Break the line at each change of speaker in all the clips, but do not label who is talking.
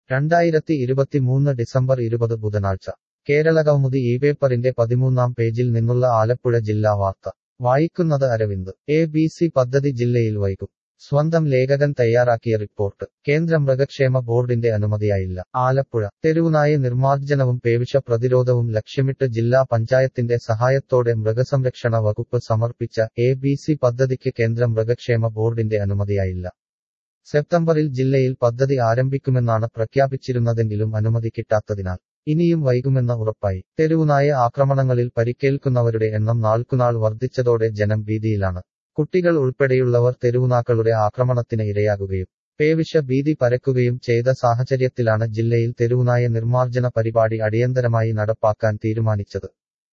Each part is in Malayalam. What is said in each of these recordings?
രണ്ടായിരത്തി ഇരുപത്തിമൂന്ന് ഡിസംബർ ഇരുപത് ബുധനാഴ്ച കേരളകൗമുദി ഈ പേപ്പറിന്റെ പതിമൂന്നാം പേജിൽ നിന്നുള്ള ആലപ്പുഴ ജില്ലാ വാർത്ത വായിക്കുന്നത് അരവിന്ദ് എ ബി സി പദ്ധതി ജില്ലയിൽ വൈകും സ്വന്തം ലേഖകൻ തയ്യാറാക്കിയ റിപ്പോർട്ട് കേന്ദ്ര മൃഗക്ഷേമ ബോർഡിന്റെ അനുമതിയായില്ല ആലപ്പുഴ തെരുവുനായ നിർമ്മാർജ്ജനവും പേവിഷ പ്രതിരോധവും ലക്ഷ്യമിട്ട് ജില്ലാ പഞ്ചായത്തിന്റെ സഹായത്തോടെ മൃഗസംരക്ഷണ വകുപ്പ് സമർപ്പിച്ച എ ബി സി പദ്ധതിക്ക് കേന്ദ്ര മൃഗക്ഷേമ ബോർഡിന്റെ അനുമതിയായില്ല സെപ്റ്റംബറിൽ ജില്ലയിൽ പദ്ധതി ആരംഭിക്കുമെന്നാണ് പ്രഖ്യാപിച്ചിരുന്നതെങ്കിലും അനുമതി കിട്ടാത്തതിനാൽ ഇനിയും വൈകുമെന്ന ഉറപ്പായി തെരുവുനായ ആക്രമണങ്ങളിൽ പരിക്കേൽക്കുന്നവരുടെ എണ്ണം നാൾക്കുനാൾ വർദ്ധിച്ചതോടെ ജനം ഭീതിയിലാണ് കുട്ടികൾ ഉൾപ്പെടെയുള്ളവർ തെരുവുനാക്കളുടെ ആക്രമണത്തിന് ഇരയാകുകയും പേവിഷ ഭീതി പരക്കുകയും ചെയ്ത സാഹചര്യത്തിലാണ് ജില്ലയിൽ തെരുവുനായ നിർമ്മാർജ്ജന പരിപാടി അടിയന്തരമായി നടപ്പാക്കാൻ തീരുമാനിച്ചത്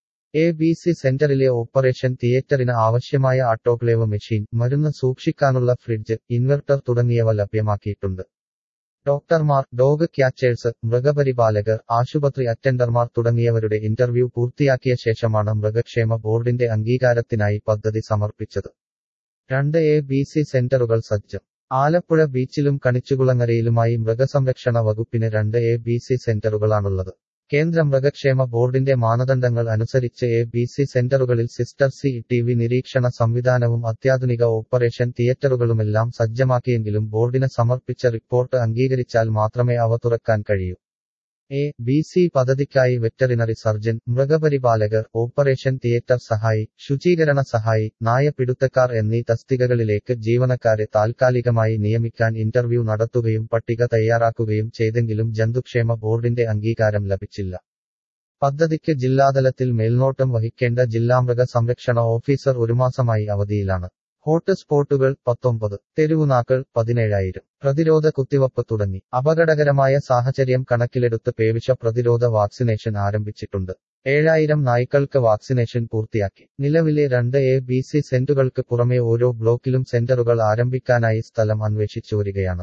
എ ബി സി സെന്ററിലെ ഓപ്പറേഷൻ തിയേറ്ററിന് ആവശ്യമായ ആട്ടോക്ലേവ് മെഷീൻ മരുന്ന് സൂക്ഷിക്കാനുള്ള ഫ്രിഡ്ജ് ഇൻവെർട്ടർ തുടങ്ങിയവ ലഭ്യമാക്കിയിട്ടുണ്ട് ഡോക്ടർമാർ ഡോഗ് ക്യാച്ചേഴ്സ് മൃഗപരിപാലകർ ആശുപത്രി അറ്റൻഡർമാർ തുടങ്ങിയവരുടെ ഇന്റർവ്യൂ പൂർത്തിയാക്കിയ ശേഷമാണ് മൃഗക്ഷേമ ബോർഡിന്റെ അംഗീകാരത്തിനായി പദ്ധതി സമർപ്പിച്ചത് രണ്ട് എ ബി സി സെന്ററുകൾ സജ്ജം ആലപ്പുഴ ബീച്ചിലും കണിച്ചുകുളങ്ങരയിലുമായി മൃഗസംരക്ഷണ വകുപ്പിന് രണ്ട് എ ബി സി സെന്ററുകളാണുള്ളത് കേന്ദ്ര മൃഗക്ഷേമ ബോർഡിന്റെ മാനദണ്ഡങ്ങൾ അനുസരിച്ച് എ ബി സി സെന്ററുകളിൽ സിസ്റ്റർ സി ടി വി നിരീക്ഷണ സംവിധാനവും അത്യാധുനിക ഓപ്പറേഷൻ തിയേറ്ററുകളുമെല്ലാം സജ്ജമാക്കിയെങ്കിലും ബോർഡിന് സമർപ്പിച്ച റിപ്പോർട്ട് അംഗീകരിച്ചാൽ മാത്രമേ അവ തുറക്കാൻ കഴിയൂ എ ബി സി പദ്ധതിക്കായി വെറ്ററിനറി സർജൻ മൃഗപരിപാലകർ ഓപ്പറേഷൻ തിയേറ്റർ സഹായി ശുചീകരണ സഹായി നായപിടുത്തക്കാർ എന്നീ തസ്തികകളിലേക്ക് ജീവനക്കാരെ താൽക്കാലികമായി നിയമിക്കാൻ ഇന്റർവ്യൂ നടത്തുകയും പട്ടിക തയ്യാറാക്കുകയും ചെയ്തെങ്കിലും ജന്തുക്ഷേമ ബോർഡിന്റെ അംഗീകാരം ലഭിച്ചില്ല പദ്ധതിക്ക് ജില്ലാതലത്തിൽ മേൽനോട്ടം വഹിക്കേണ്ട ജില്ലാ മൃഗ സംരക്ഷണ ഓഫീസർ ഒരു മാസമായി അവധിയിലാണ് ഹോട്ട് സ്പോട്ടുകൾ പത്തൊമ്പത് തെരുവുനാക്കൾ പതിനേഴായിരം പ്രതിരോധ കുത്തിവപ്പ് തുടങ്ങി അപകടകരമായ സാഹചര്യം കണക്കിലെടുത്ത് പേവിഷ പ്രതിരോധ വാക്സിനേഷൻ ആരംഭിച്ചിട്ടുണ്ട് ഏഴായിരം നായ്ക്കൾക്ക് വാക്സിനേഷൻ പൂർത്തിയാക്കി നിലവിലെ രണ്ട് എ ബി സി സെന്റുകൾക്ക് പുറമെ ഓരോ ബ്ലോക്കിലും സെന്ററുകൾ ആരംഭിക്കാനായി സ്ഥലം അന്വേഷിച്ചു വരികയാണ്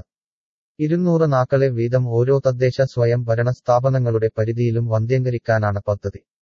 ഇരുന്നൂറ് നാക്കളെ വീതം ഓരോ തദ്ദേശ സ്വയം ഭരണ സ്ഥാപനങ്ങളുടെ പരിധിയിലും വന്ധ്യംകരിക്കാനാണ് പദ്ധതി